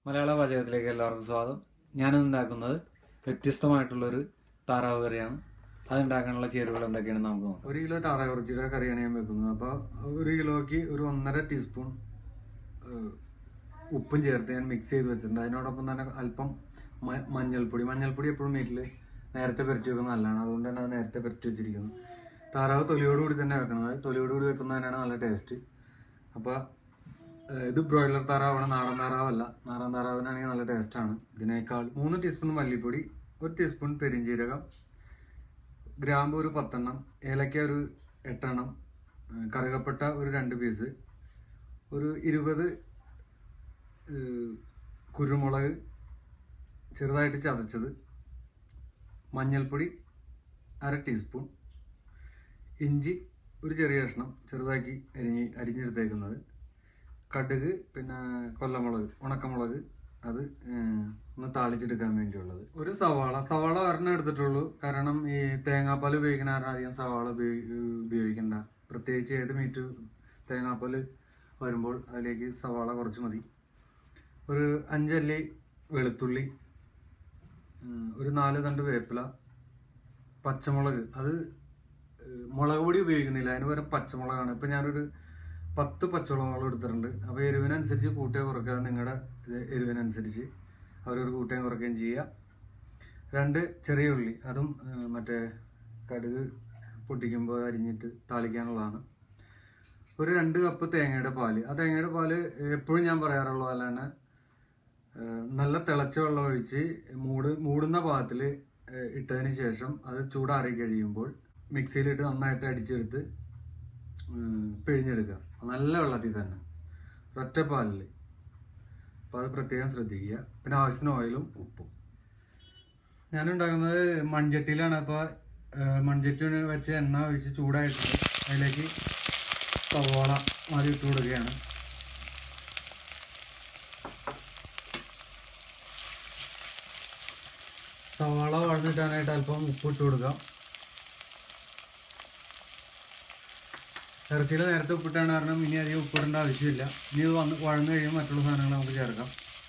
മലയാള പാചകത്തിലേക്ക് എല്ലാവർക്കും സ്വാഗതം ഞാനിന്ന് ഉണ്ടാക്കുന്നത് വ്യത്യസ്തമായിട്ടുള്ളൊരു താറാവ് കറിയാണ് അതുണ്ടാക്കാനുള്ള ചേരുവകൾ എന്തൊക്കെയാണെന്ന് നമുക്ക് നോക്കാം ഒരു കിലോ താറായിറച്ചിയുടെ കറിയാണ് ഞാൻ വെക്കുന്നത് അപ്പോൾ ഒരു കിലോയ്ക്ക് ഒരു ഒന്നര ടീസ്പൂൺ ഏഹ്, ഉപ്പും ചേർത്ത് ഞാൻ മിക്സ് ചെയ്ത് വെച്ചിട്ടുണ്ട് അതിനോടൊപ്പം തന്നെ അല്പം മ- മഞ്ഞൾപ്പൊടി മഞ്ഞൾപ്പൊടി എപ്പോഴും വീട്ടിൽ നേരത്തെ പുരട്ടി വെക്കുന്നത് നല്ലതാണ് അതുകൊണ്ട് തന്നെ അത് നേരത്തെ പുരട്ടി വെച്ചിരിക്കുന്നു താറാവ് തൊലിയോടുകൂടി തന്നെ വെക്കുന്നത് തൊലിയോടുകൂടി വെക്കുന്നതിനാണ് നല്ല ടേസ്റ്റ് അപ്പോൾ ഇത് ബ്രോയിലർ താറാവാണ് നാടൻ താറാവല്ല നാടൻ താറാവിനാണെങ്കിൽ നല്ല ടേസ്റ്റാണ് ഇതിനേക്കാൾ മൂന്ന് ടീസ്പൂൺ മല്ലിപ്പൊടി ഒരു ടീസ്പൂൺ പെരിഞ്ജീരകം ഗ്രാമ്പ് ഒരു പത്തെണ്ണം ഏലക്ക ഒരു എട്ടെണ്ണം ഏഹ് കറുകപ്പട്ട ഒരു രണ്ട് പീസ് ഒരു ഇരുപത് ഏഹ് കുരുമുളക് ചെറുതായിട്ട് ചതച്ചത് മഞ്ഞൾപ്പൊടി അര ടീസ്പൂൺ ഇഞ്ചി ഒരു ചെറിയ കഷ്ണം ചെറുതാക്കി അരിഞ്ഞ് അരിഞ്ഞെടുത്തേക്കുന്നത് കടുക് പിന്നെ കൊല്ലമുളക് ഉണക്കമുളക് അത് ഏഹ്, ഒന്ന് താളിച്ചെടുക്കാൻ വേണ്ടിയുള്ളത് ഒരു സവാള സവാള ഒരെണ്ണം എടുത്തിട്ടുള്ളൂ കാരണം ഈ തേങ്ങാപ്പാൽ ഉപയോഗിക്കുന്ന കാരണം അധികം സവാള ഉപയോഗി ഉപയോഗിക്കണ്ട പ്രത്യേകിച്ച് ഏത് മീറ്റ് തേങ്ങാപ്പാൽ വരുമ്പോൾ അതിലേക്ക് സവാള കുറച്ച് മതി ഒരു അഞ്ചല്ലി വെളുത്തുള്ളി ഉം, ഒരു നാല് തണ്ട് വേപ്പില പച്ചമുളക് അത് ഏഹ്, മുളക് പൊടി ഉപയോഗിക്കുന്നില്ല അതിന് പകരം പച്ചമുളകാണ് ഇപ്പം ഞാനൊരു പത്ത് പച്ചമുളകുകൾ എടുത്തിട്ടുണ്ട് അപ്പോൾ എരിവിനനുസരിച്ച് കൂട്ടുകയോ കുറയ്ക്കുക നിങ്ങളുടെ ഇത് എരിവിനനുസരിച്ച് അവരൊരു കൂട്ടുകയും കുറയ്ക്കുകയും ചെയ്യുക രണ്ട് ചെറിയ ഉള്ളി അതും ഏഹ്, മറ്റേ കടുക് പൊട്ടിക്കുമ്പോൾ അരിഞ്ഞിട്ട് താളിക്കാനുള്ളതാണ് ഒരു രണ്ട് കപ്പ് തേങ്ങയുടെ പാല് ആ തേങ്ങയുടെ പാല് എപ്പോഴും ഞാൻ പറയാറുള്ളത് പോലെ തന്നെ ഏഹ്, നല്ല തിളച്ച വെള്ളം ഒഴിച്ച് മൂട് മൂടുന്ന പാകത്തിൽ ഇട്ടതിന് ശേഷം അത് ചൂടാറി കഴിയുമ്പോൾ മിക്സിയിലിട്ട് നന്നായിട്ട് അടിച്ചെടുത്ത് ഉം, പിഴിഞ്ഞെടുക്കുക നല്ല വെള്ളത്തിൽ തന്നെ ഒറ്റ പാലിൽ അപ്പോൾ അത് പ്രത്യേകം ശ്രദ്ധിക്കുക പിന്നെ ആവശ്യത്തിന് ഓയിലും ഉപ്പും ഞാനുണ്ടാക്കുന്നത് മൺചട്ടിയിലാണ് അപ്പോൾ മൺചട്ടി വെച്ച് എണ്ണ ഒഴിച്ച് ചൂടായിട്ടുണ്ട് അതിലേക്ക് സവാള ആദ്യം ഇട്ട് കൊടുക്കുകയാണ് സവാള വഴന്നിട്ടാനായിട്ട് അല്പം ഉപ്പ് ഇട്ട് കൊടുക്കാം ഇറച്ചിയിൽ നേരത്തെ ഉപ്പിട്ടാണ് കാരണം ഇനി അധികം ഉപ്പിടേണ്ട ആവശ്യമില്ല ഇനി ഇത് വന്ന് വഴന്ന് കഴിയുമ്പോൾ മറ്റുള്ള സാധനങ്ങൾ നമുക്ക് ചേർക്കാം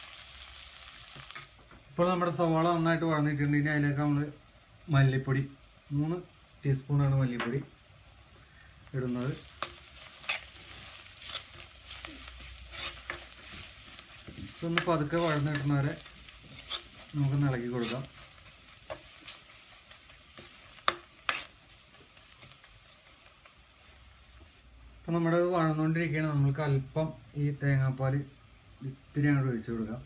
ഇപ്പോൾ നമ്മുടെ സവാള നന്നായിട്ട് വഴന്നിട്ടുണ്ട് ഇനി അതിലേക്ക് നമ്മൾ മല്ലിപ്പൊടി മൂന്ന് ടീസ്പൂണാണ് മല്ലിപ്പൊടി ഇടുന്നത് ഇതൊന്ന് പതുക്കെ വഴന്ന് കിട്ടുന്നവരെ നമുക്കൊന്ന് ഇളക്കി കൊടുക്കാം അപ്പം നമ്മുടെ വഴന്നുകൊണ്ടിരിക്കുകയാണ് നമ്മൾക്ക് അല്പം ഈ തേങ്ങാപ്പാൽ ഇത്തിരി അങ്ങോട്ട് ഒഴിച്ചു കൊടുക്കാം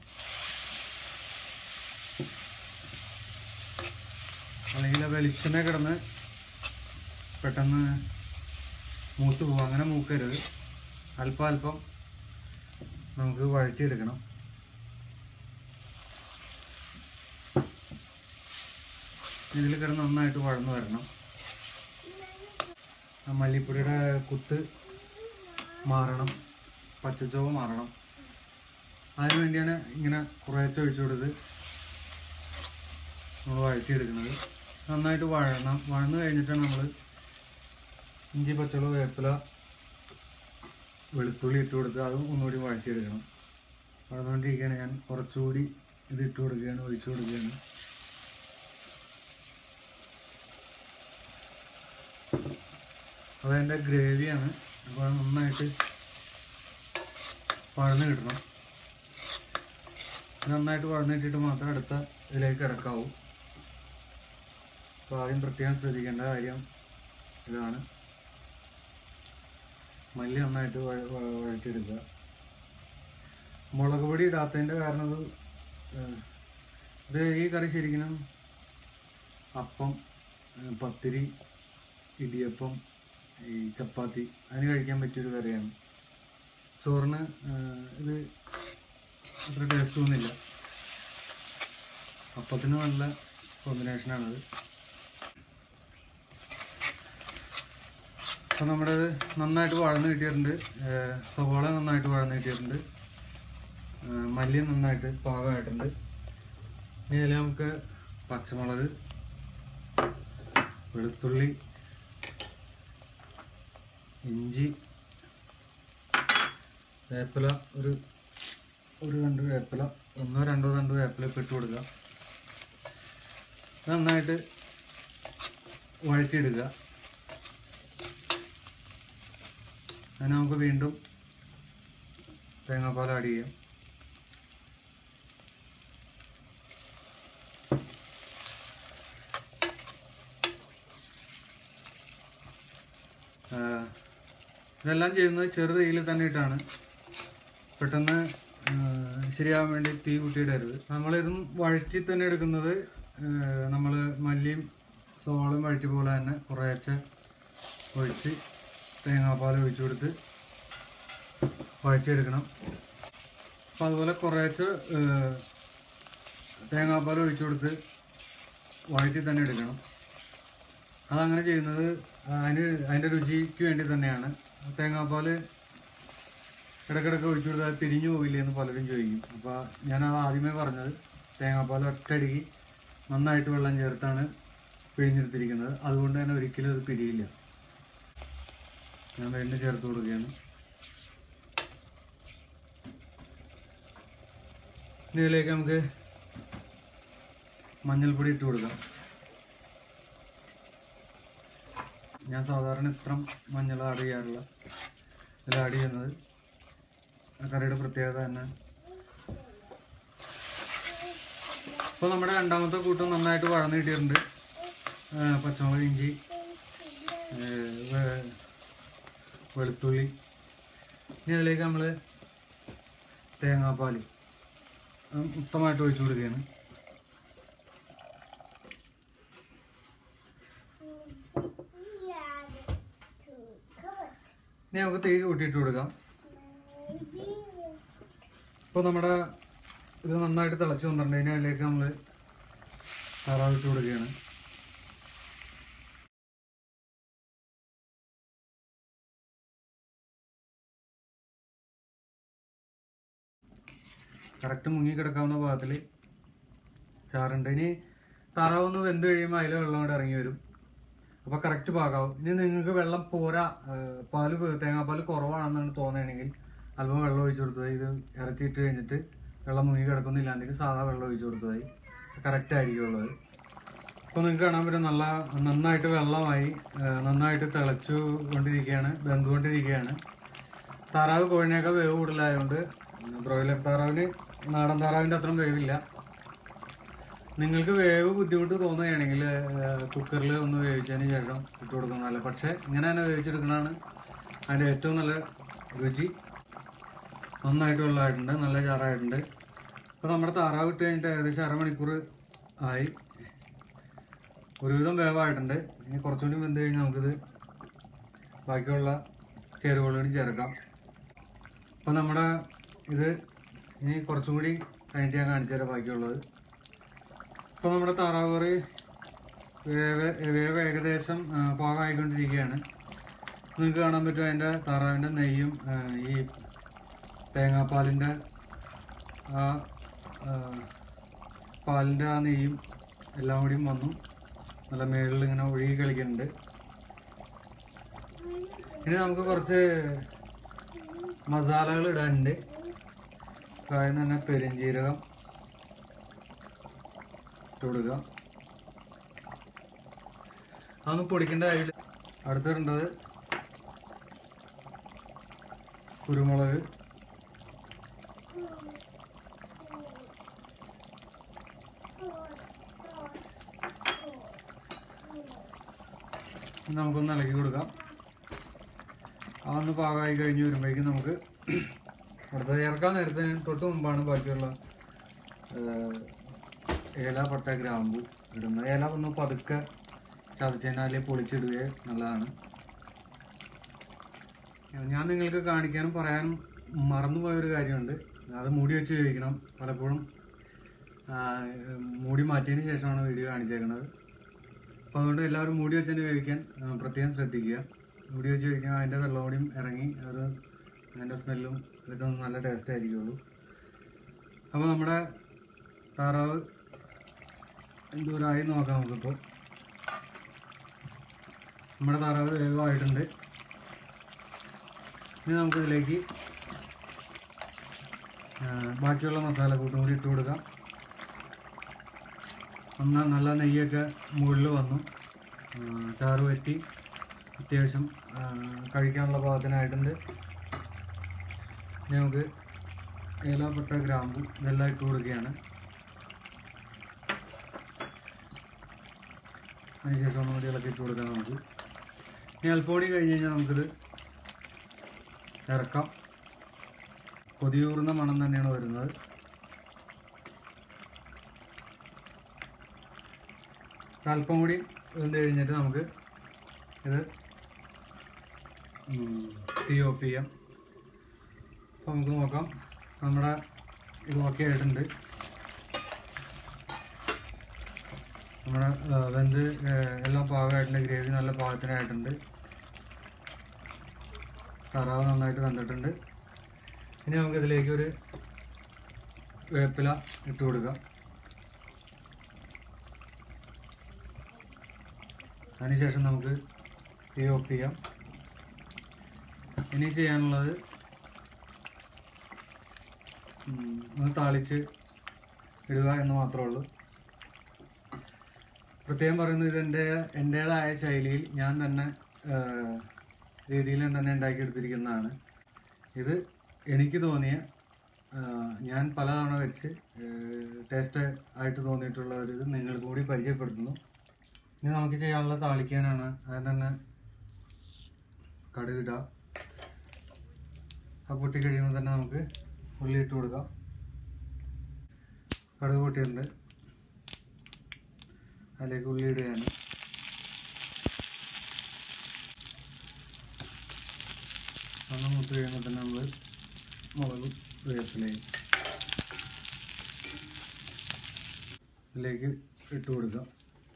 അല്ലെങ്കിൽ ആ വെളിച്ചെണ്ണ കിടന്ന് പെട്ടെന്ന് മൂത്ത് പോകും അങ്ങനെ മൂക്കരുത് അല്പം അല്പം നമുക്ക് വഴറ്റിയെടുക്കണം ഇതിൽ കിടന്ന് നന്നായിട്ട് വഴന്ന് വരണം ആ മല്ലിപ്പൊടിയുടെ കുത്ത് മാറണം പച്ചച്ചോവ് മാറണം അതിനു വേണ്ടിയാണ് ഇങ്ങനെ കുറേശ്ശെ ഒഴിച്ചു കൊടുത്ത് നമ്മൾ വഴറ്റിയെടുക്കുന്നത് നന്നായിട്ട് വഴണം വഴന്ന് കഴിഞ്ഞിട്ടാണ് നമ്മൾ ഇഞ്ചി പച്ചമുളക് വേപ്പില വെളുത്തുള്ളി ഇട്ട് കൊടുത്ത് അതും ഒന്നുകൂടി വഴറ്റിയെടുക്കണം വഴന്നുകൊണ്ടിരിക്കുകയാണ് ഞാൻ കുറച്ചുകൂടി ഇത് ഇട്ട് കൊടുക്കുകയാണ് ഒഴിച്ചു കൊടുക്കുകയാണ് അതതിൻ്റെ ഗ്രേവിയാണ് അപ്പോൾ അത് നന്നായിട്ട് വഴന്ന് കിട്ടണം നന്നായിട്ട് വഴന്നിട്ടിട്ട് മാത്രം അടുത്ത ഇതിലേക്ക് കിടക്കാവൂ അപ്പോൾ ആദ്യം പ്രത്യേകം ശ്രദ്ധിക്കേണ്ട കാര്യം ഇതാണ് മല്ലി നന്നായിട്ട് വഴ- വഴ- വഴറ്റിയെടുക്കുക മുളക് പൊടി ഇടാത്തതിൻ്റെ കാരണം ഇത് ഏഹ്, ഇത് ഈ കറി ശരിക്കും അപ്പം ഏഹ്, പത്തിരി ഇടിയപ്പം ഈ ചപ്പാത്തി അതിന് കഴിക്കാൻ പറ്റിയൊരു കറിയാണ് ചോറിന് ഏഹ്, ഇത് അത്ര ടേസ്റ്റ് തോന്നില്ല അപ്പത്തിന് നല്ല കോമ്പിനേഷനാണത് അപ്പം നമ്മുടെ ഇത് നന്നായിട്ട് വഴന്ന് കിട്ടിയിട്ടുണ്ട് ഏഹ്, സവാള നന്നായിട്ട് വഴന്ന് കിട്ടിയിട്ടുണ്ട് ഏഹ്, മല്ലി നന്നായിട്ട് പാകമായിട്ടുണ്ട് ഇനി അതിൽ നമുക്ക് പച്ചമുളക് വെളുത്തുള്ളി ഇഞ്ചി വേപ്പില ഒരു ഒരു രണ്ട് വേപ്പില ഒന്നോ രണ്ടോ തണ്ട് വേപ്പില ഇട്ട് കൊടുക്കുക നന്നായിട്ട് വഴറ്റിയിടുക അതിന് നമുക്ക് വീണ്ടും തേങ്ങാപ്പാൽ ആഡ് ചെയ്യാം ആ, ഇതെല്ലാം ചെയ്യുന്നത് ചെറു തീയിൽ തന്നെ ഇട്ടാണ് പെട്ടെന്ന് ആ, ശരിയാവാൻ വേണ്ടി തീ കൂട്ടിയിടരുത് നമ്മളിതും വഴറ്റി തന്നെ എടുക്കുന്നത് നമ്മൾ മല്ലിയും സോളും വഴറ്റി പോലെ തന്നെ കുറേശ്ശെ ഒഴിച്ച് തേങ്ങാപ്പാൽ ഒഴിച്ചു കൊടുത്ത് വഴറ്റിയെടുക്കണം അപ്പം അതുപോലെ കുറേശ്ശെ ആ, തേങ്ങാപ്പാൽ ഒഴിച്ചു കൊടുത്ത് വഴറ്റി തന്നെ എടുക്കണം അതങ്ങനെ ചെയ്യുന്നത് അതിന് അതിൻ്റെ രുചിക്ക് വേണ്ടി തന്നെയാണ് തേങ്ങാപ്പാൽ ഇടയ്ക്കിടയ്ക്ക് ഒഴിച്ചു കൊടുത്താൽ അത് പിരിഞ്ഞു പോകില്ലേ എന്ന് പലരും ചോദിക്കും അപ്പോൾ ഞാനത് ആദ്യമേ പറഞ്ഞത് തേങ്ങാപ്പാൽ ഒറ്റയടിക്ക് നന്നായിട്ട് വെള്ളം ചേർത്താണ് പിഴിഞ്ഞെടുത്തിരിക്കുന്നത് അതുകൊണ്ട് തന്നെ ഒരിക്കലും അത് പിരിയില്ല ഞാൻ വീണ്ടും ചേർത്ത് കൊടുക്കുകയാണ് ഇനി ഇതിലേക്ക് നമുക്ക് മഞ്ഞൾപ്പൊടി ഇട്ട് കൊടുക്കാം ഞാൻ സാധാരണ ഇത്രം മഞ്ഞൾ ആഡ് ചെയ്യാറില്ല ഇതിൽ ആഡ് ചെയ്യുന്നത് ആ കറിയുടെ പ്രത്യേകത തന്നെ ഇപ്പോൾ നമ്മുടെ രണ്ടാമത്തെ കൂട്ടം നന്നായിട്ട് വഴന്ന് കിട്ടിയിട്ടുണ്ട് ആ, പച്ചമുളക് ഇഞ്ചി ഏ, വെ- വെളുത്തുള്ളി ഇനി അതിലേക്ക് നമ്മൾ തേങ്ങാപ്പാൽ അത് മൊത്തമായിട്ട് ഒഴിച്ചു കൊടുക്കുകയാണ് ഇനി നമുക്ക് തീ കൂട്ടിയിട്ട് കൊടുക്കാം ഇപ്പോൾ നമ്മുടെ ഇത് നന്നായിട്ട് തിളച്ച് വന്നിട്ടുണ്ട് ഇനി അതിലേക്ക് നമ്മൾ താറാവ് ഇട്ട് കൊടുക്കുകയാണ് കറക്റ്റ് മുങ്ങി കിടക്കാവുന്ന ഭാഗത്തിൽ ചാറുണ്ട് ഇനി താറാവ് ഒന്ന് വെന്ത് കഴിയുമ്പോൾ അതിൽ വെള്ളം കൂടെ ഇറങ്ങി വരും അപ്പോൾ കറക്റ്റ് പാകാവും ഇനി നിങ്ങൾക്ക് വെള്ളം പോരാ ഏഹ് പാല് കൊ- തേങ്ങാപ്പാൽ കുറവാണെന്നാണ് തോന്നുകയാണെങ്കിൽ അല്പം വെള്ളം ഒഴിച്ചു കൊടുത്തത് ഇത് ഇറച്ചിയിട്ട് കഴിഞ്ഞിട്ട് വെള്ളം മുങ്ങി കിടക്കുന്നില്ലാണ്ടെങ്കിൽ സാധാ വെള്ളം ഒഴിച്ചു കൊടുത്തതായി കറക്റ്റ് ആയിരിക്കും ഉള്ളത് ഇപ്പോൾ നിങ്ങൾക്ക് കാണാൻ പറ്റും നല്ല നന്നായിട്ട് വെള്ളമായി ഏഹ് നന്നായിട്ട് തിളച്ചു കൊണ്ടിരിക്കുകയാണ് വെന്തുകൊണ്ടിരിക്കുകയാണ് താറാവ് കോഴിനേക്കാൾ വേവ് കൂടുതലായതുകൊണ്ട് ബ്രോയിലർ താറാവിന് നാടൻ താറാവിൻ്റെ അത്രയും വേവില്ല നിങ്ങൾക്ക് വേവ് ബുദ്ധിമുട്ട് തോന്നുകയാണെങ്കിൽ കുക്കറിൽ ഒന്ന് വേവിച്ചതിന് ശേഷം ഇട്ട് കൊടുക്കുന്നതല്ല പക്ഷേ ഇങ്ങനെ തന്നെ വേവിച്ചെടുക്കുന്നതാണ് അതിൻ്റെ ഏറ്റവും നല്ല രുചി നന്നായിട്ട് വെള്ളമായിട്ടുണ്ട് നല്ല ചാറായിട്ടുണ്ട് അപ്പോൾ നമ്മുടെ താറാവ് ഇട്ട് കഴിഞ്ഞിട്ട് ഏകദേശം അരമണിക്കൂർ ആയി ഒരുവിധം വേവായിട്ടുണ്ട് ഇനി കുറച്ചുകൂടി വെന്ത് കഴിഞ്ഞാൽ നമുക്കിത് ബാക്കിയുള്ള ചേരുവകളോട് ചേർക്കാം അപ്പോൾ നമ്മുടെ ഇത് ഇനി കുറച്ചും കൂടി കഴിഞ്ഞിട്ട് ഞാൻ കാണിച്ചു തരാം ബാക്കിയുള്ളത് ഇപ്പോൾ നമ്മുടെ താറാവ് കറി വേവ് വേവ് ഏകദേശം ആ, പാകമായിക്കൊണ്ടിരിക്കുകയാണ് നിങ്ങൾക്ക് കാണാൻ പറ്റും അതിൻ്റെ താറാവിൻ്റെ നെയ്യും ആ, ഈ തേങ്ങാപ്പാലിൻ്റെ ആ ആ, പാലിൻ്റെ ആ നെയ്യും എല്ലാം കൂടിയും വന്നു നല്ല മേളിൽ ഇങ്ങനെ ഒഴുകി കളിക്കുന്നുണ്ട് ഇനി നമുക്ക് കുറച്ച് മസാലകൾ ഇടാനുണ്ട് ആദ്യം തന്നെ പെരുംജീരകം ഇട്ട് കൊടുക്കുക അതൊന്ന് പൊടിക്കേണ്ട കാര്യമില്ല അടുത്തിടേണ്ടത് കുരുമുളക് ഇനി നമുക്കൊന്ന് ഇളക്കി കൊടുക്കാം അതൊന്ന് പാകമായി കഴിഞ്ഞ് വരുമ്പോഴേക്കും നമുക്ക് അടുത്ത ചേർക്കാൻ നേരത്തെ തൊട്ട് മുമ്പാണ് ബാക്കിയുള്ള ഏഹ്, ഏല പട്ട ഗ്രാമ്പു ഇടുന്നത് ഏല ഒന്ന് പതുക്കെ ചതച്ചതിനാലേ പൊളിച്ചിടുകയെ നല്ലതാണ് ഞാൻ നിങ്ങൾക്ക് കാണിക്കാനും പറയാനും മറന്നുപോയ ഒരു കാര്യമുണ്ട് അത് മൂടി വെച്ച് ഉപയോഗിക്കണം പലപ്പോഴും ആ, മൂടി മാറ്റിയതിന് ശേഷമാണ് വീഡിയോ കാണിച്ചേക്കുന്നത് അപ്പോൾ അതുകൊണ്ട് എല്ലാവരും മൂടി വെച്ച് തന്നെ വേവിക്കാൻ ആ, പ്രത്യേകം ശ്രദ്ധിക്കുക മൂടി വെച്ച് കഴിക്കാൻ അതിൻ്റെ വെള്ളം കൂടിയും ഇറങ്ങി അത് അതിൻ്റെ സ്മെല്ലും ഇതൊക്കെ നല്ല ടേസ്റ്റ് ആയിരിക്കുള്ളൂ അപ്പോൾ നമ്മുടെ താറാവ് എന്തോരായി നോക്കാം നമുക്കിപ്പോൾ നമ്മുടെ താറാവ് വേഗമായിട്ടുണ്ട് ഇനി നമുക്കിതിലേക്ക് ആ, ബാക്കിയുള്ള മസാലക്കൂട്ടും കൂടി ഇട്ട് കൊടുക്കാം ഒന്ന് നല്ല നെയ്യൊക്കെ മുകളിൽ വന്നു ആ, ചാറ് വറ്റി അത്യാവശ്യം ആ, കഴിക്കാനുള്ള പാകത്തിനായിട്ടുണ്ട് ഇനി നമുക്ക് ഏലപ്പെട്ട ഗ്രാമ്പു ഇതെല്ലാം ഇട്ട് കൊടുക്കുകയാണ് അതിനുശേഷം ഒന്നുകൂടി ഇളക്കി ഇട്ട് കൊടുക്കാം നമുക്ക് ഇനി അല്പമൂടി കഴിഞ്ഞ് കഴിഞ്ഞാൽ നമുക്കിത് ഇറക്കാം കൊതിയൂർന്ന മണം തന്നെയാണ് വരുന്നത് അല്പം കൂടി വെന്ത് കഴിഞ്ഞിട്ട് നമുക്ക് ഇത് ഉം, തീ ഓഫ് ചെയ്യാം അപ്പോൾ നമുക്ക് നോക്കാം നമ്മുടെ ഇത് ഓക്കെ ആയിട്ടുണ്ട് നമ്മുടെ ആ, വെന്ത് ആ, എല്ലാം പാകമായിട്ടുണ്ട് ഗ്രേവി നല്ല പാകത്തിനായിട്ടുണ്ട് താറാവ് നന്നായിട്ട് വെന്തിട്ടുണ്ട് ഇനി നമുക്ക് ഇതിലേക്ക് ഒരു വേപ്പില ഇട്ട് കൊടുക്കാം അതിനുശേഷം നമുക്ക് തീ ഓഫ് ചെയ്യാം ഇനി ചെയ്യാനുള്ളത് ഉം, ഒന്ന് താളിച്ച് ഇടുക എന്ന് മാത്രമേ ഉള്ളൂ പ്രത്യേകം പറയുന്നത് ഇതെൻ്റെ എൻ്റേതായ ശൈലിയിൽ ഞാൻ തന്നെ ആ, രീതിയിൽ ഞാൻ തന്നെ ഉണ്ടാക്കിയെടുത്തിരിക്കുന്നതാണ് ഇത് എനിക്ക് തോന്നിയ ആ, ഞാൻ പലതവണ വെച്ച് ടേസ്റ്റ് ആയിട്ട് തോന്നിയിട്ടുള്ള ഒരു ഇത് നിങ്ങൾക്ക് കൂടി പരിചയപ്പെടുത്തുന്നു ഇനി നമുക്ക് ചെയ്യാനുള്ള താളിക്കാനാണ് അത് തന്നെ കടുകിടുക ആ പൊട്ടി കഴിയുമ്പോൾ തന്നെ നമുക്ക് ഉള്ളി ഇട്ട് കൊടുക്കാം കടുക് പൊട്ടിയിട്ടുണ്ട് അതിലേക്ക് ഉള്ളി ഇടുകയാണ് ഒന്ന് മൂത്ത് കഴിയുമ്പോൾ തന്നെ നമ്മൾ മുളകും വേപ്പിലയും ഇതിലേക്ക് ഇട്ട് കൊടുക്കാം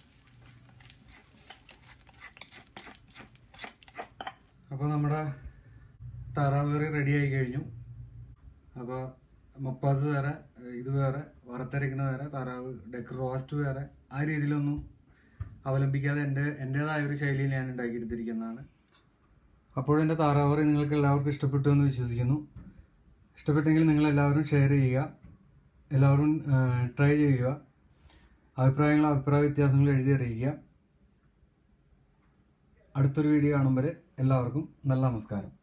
അപ്പോൾ നമ്മുടെ താറാവ് കറി റെഡി ആയി കഴിഞ്ഞു അപ്പോൾ മപ്പാസ് വേറെ ഇത് വേറെ വറുത്തരയ്ക്കുന്ന വേറെ താറാവ് ഡെക്ക് റോസ്റ്റ് വേറെ ആ രീതിയിലൊന്നും അവലംബിക്കാതെ എൻ്റെ എൻ്റേതായ ഒരു ശൈലിയിൽ ഞാൻ ഉണ്ടാക്കിയെടുത്തിരിക്കുന്നതാണ് അപ്പോൾ എൻ്റെ താറാവ് കറി നിങ്ങൾക്ക് എല്ലാവർക്കും ഇഷ്ടപ്പെട്ടു എന്ന് വിശ്വസിക്കുന്നു ഇഷ്ടപ്പെട്ടെങ്കിൽ നിങ്ങൾ എല്ലാവരും ഷെയർ ചെയ്യുക എല്ലാവരും ട്രൈ ചെയ്യുക അഭിപ്രായങ്ങൾ അഭിപ്രായ വ്യത്യാസങ്ങൾ എഴുതി അറിയിക്കുക അടുത്തൊരു വീഡിയോ കാണും വരെ എല്ലാവർക്കും നല്ല നമസ്കാരം